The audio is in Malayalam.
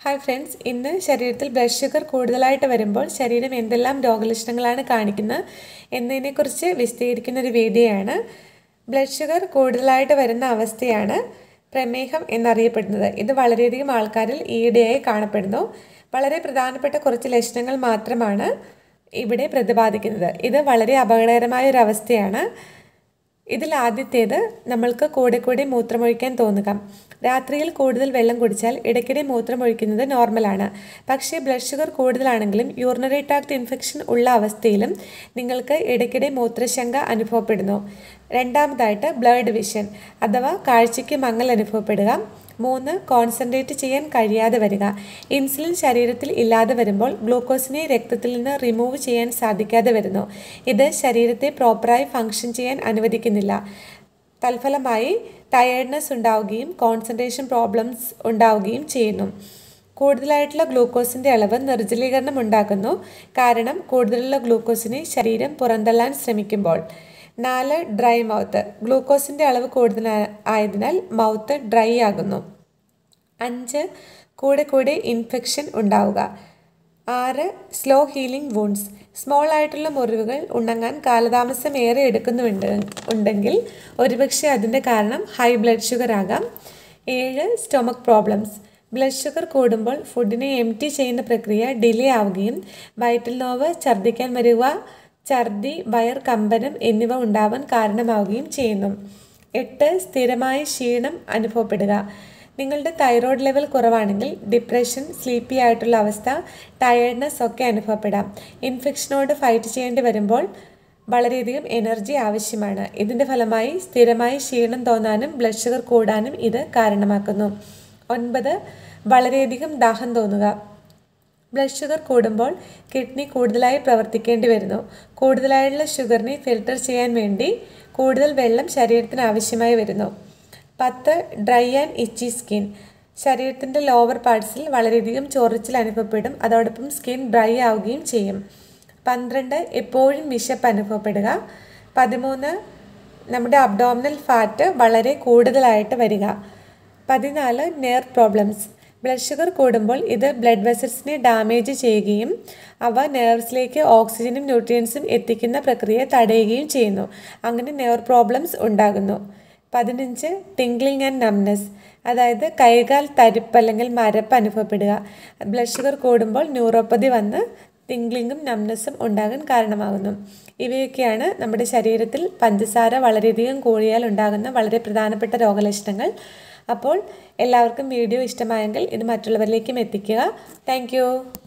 ഹായ് ഫ്രണ്ട്സ് ഇന്ന് ശരീരത്തിൽ ബ്ലഡ് ഷുഗർ കൂടുതലായിട്ട് വരുമ്പോൾ ശരീരം എന്തെല്ലാം രോഗലക്ഷണങ്ങളാണ് കാണിക്കുന്നത് എന്നതിനെക്കുറിച്ച് വിശദീകരിക്കുന്ന ഒരു വീഡിയോ ആണ് ബ്ലഡ് ഷുഗർ കൂടുതലായിട്ട് വരുന്ന അവസ്ഥയാണ് പ്രമേഹം എന്നറിയപ്പെടുന്നത് ഇത് വളരെയധികം ആൾക്കാരിൽ ഈയിടെയായി കാണപ്പെടുന്നു വളരെ പ്രധാനപ്പെട്ട കുറച്ച് ലക്ഷണങ്ങൾ മാത്രമാണ് ഇവിടെ പ്രതിപാദിക്കുന്നത് ഇത് വളരെ അപകടകരമായ ഒരു അവസ്ഥയാണ് ഇതിൽ ആദ്യത്തേത് നമ്മൾക്ക് കൂടെ കൂടെ മൂത്രമൊഴിക്കാൻ തോന്നുക രാത്രിയിൽ കൂടുതൽ വെള്ളം കുടിച്ചാൽ ഇടയ്ക്കിടെ മൂത്രമൊഴിക്കുന്നത് നോർമലാണ് പക്ഷേ ബ്ലഡ് ഷുഗർ കൂടുതലാണെങ്കിലും യൂറിനറി ട്രാക്ട് ഇൻഫെക്ഷൻ ഉള്ള അവസ്ഥയിലും നിങ്ങൾക്ക് ഇടയ്ക്കിടെ മൂത്രശങ്ക അനുഭവപ്പെടുന്നു രണ്ടാമതായിട്ട് ബ്ലഡ് വിഷൻ അഥവാ കാഴ്ചയ്ക്ക് മങ്ങൽ അനുഭവപ്പെടുക മൂന്ന് കോൺസെൻട്രേറ്റ് ചെയ്യാൻ കഴിയാതെ വരിക ഇൻസുലിൻ ശരീരത്തിൽ ഇല്ലാതെ വരുമ്പോൾ ഗ്ലൂക്കോസിനെ രക്തത്തിൽ നിന്ന് റിമൂവ് ചെയ്യാൻ സാധിക്കാതെ വരുന്നു ഇത് ശരീരത്തെ പ്രോപ്പറായി ഫങ്ഷൻ ചെയ്യാൻ അനുവദിക്കുന്നില്ല തൽഫലമായി ടയേർഡ്നെസ് ഉണ്ടാവുകയും കോൺസെൻട്രേഷൻ പ്രോബ്ലംസ് ഉണ്ടാവുകയും ചെയ്യുന്നു കൂടുതലായിട്ടുള്ള ഗ്ലൂക്കോസിൻ്റെ അളവ് നിർജ്ജലീകരണം ഉണ്ടാക്കുന്നു കാരണം കൂടുതലുള്ള ഗ്ലൂക്കോസിനെ ശരീരം പുറന്തള്ളാൻ ശ്രമിക്കുമ്പോൾ നാല് ഡ്രൈ മൗത്ത് ഗ്ലൂക്കോസിൻ്റെ അളവ് കൂടുതൽ ആയതിനാൽ മൗത്ത് ഡ്രൈ ആകുന്നു അഞ്ച് കൂടെ കൂടെ ഇൻഫെക്ഷൻ ഉണ്ടാവുക ആറ് സ്ലോ ഹീലിംഗ് വൂൺസ് സ്മോൾ ആയിട്ടുള്ള മുറിവുകൾ ഉണങ്ങാൻ കാലതാമസം ഏറെ എടുക്കുന്നുണ്ട് ഉണ്ടെങ്കിൽ ഒരുപക്ഷെ അതിൻ്റെ കാരണം ഹൈ ബ്ലഡ് ഷുഗർ ആകാം ഏഴ് സ്റ്റൊമക് പ്രോബ്ലംസ് ബ്ലഡ് ഷുഗർ കൂടുമ്പോൾ ഫുഡിനെ എം ടി ചെയ്യുന്ന പ്രക്രിയ ഡിലേ ആവുകയും വയറ്റിൽ നോവ് ഛർദ്ദിക്കാൻ വരിക ഛർദി വയർ കമ്പനം എന്നിവ ഉണ്ടാവാൻ കാരണമാവുകയും ചെയ്യുന്നു എട്ട് സ്ഥിരമായ ക്ഷീണം അനുഭവപ്പെടുക നിങ്ങളുടെ തൈറോയ്ഡ് ലെവൽ കുറവാണെങ്കിൽ ഡിപ്രഷൻ സ്ലീപ്പി ആയിട്ടുള്ള അവസ്ഥ ടയേർഡ്നെസ് ഒക്കെ അനുഭവപ്പെടാം ഇൻഫെക്ഷനോട് ഫൈറ്റ് ചെയ്യേണ്ടി വരുമ്പോൾ വളരെയധികം എനർജി ആവശ്യമാണ് ഇതിൻ്റെ ഫലമായി സ്ഥിരമായി ക്ഷീണം തോന്നാനും ബ്ലഡ് ഷുഗർ കൂടാനും ഇത് കാരണമാക്കുന്നു ഒൻപത് വളരെയധികം ദാഹം തോന്നുക ബ്ലഡ് ഷുഗർ കൂടുമ്പോൾ കിഡ്നി കൂടുതലായി പ്രവർത്തിക്കേണ്ടി വരുന്നു കൂടുതലായുള്ള ഷുഗറിനെ ഫിൽട്ടർ ചെയ്യാൻ വേണ്ടി കൂടുതൽ വെള്ളം ശരീരത്തിന് ആവശ്യമായി വരുന്നു പത്ത് ഡ്രൈ ആൻഡ് ഇച്ചി സ്കിൻ ശരീരത്തിൻ്റെ ലോവർ പാർട്സിൽ വളരെയധികം ചൊറിച്ചിൽ അനുഭവപ്പെടും അതോടൊപ്പം സ്കിൻ ഡ്രൈ ആവുകയും ചെയ്യും പന്ത്രണ്ട് എപ്പോഴും വിശപ്പ് അനുഭവപ്പെടുക പതിമൂന്ന് നമ്മുടെ അബ്ഡോമിനൽ ഫാറ്റ് വളരെ കൂടുതലായിട്ട് വരിക പതിനാല് നെയർ പ്രോബ്ലംസ് ബ്ലഡ് ഷുഗർ കൂടുമ്പോൾ ഇത് ബ്ലഡ് വെസൽസിനെ ഡാമേജ് ചെയ്യുകയും അവ നെർവ്സിലേക്ക് ഓക്സിജനും ന്യൂട്രിയൻസും എത്തിക്കുന്ന പ്രക്രിയ തടയുകയും ചെയ്യുന്നു അങ്ങനെ നെയർ പ്രോബ്ലംസ് ഉണ്ടാകുന്നു പതിനഞ്ച് ടിംഗ്ലിംഗ് ആൻഡ് നംനെസ് അതായത് കൈകാൽ തരിപ്പ് അല്ലെങ്കിൽ മരപ്പ് അനുഭവപ്പെടുക ബ്ലഡ് ഷുഗർ കൂടുമ്പോൾ ന്യൂറോപ്പതി വന്ന് ടിംഗ്ലിങ്ങും നംനെസ്സും ഉണ്ടാകാൻ കാരണമാകുന്നു ഇവയൊക്കെയാണ് നമ്മുടെ ശരീരത്തിൽ പഞ്ചസാര വളരെയധികം കൂടിയാൽ ഉണ്ടാകുന്ന വളരെ പ്രധാനപ്പെട്ട രോഗലക്ഷണങ്ങൾ അപ്പോൾ എല്ലാവർക്കും വീഡിയോ ഇഷ്ടമായെങ്കിൽ ഇത് മറ്റുള്ളവരിലേക്കും എത്തിക്കുക താങ്ക്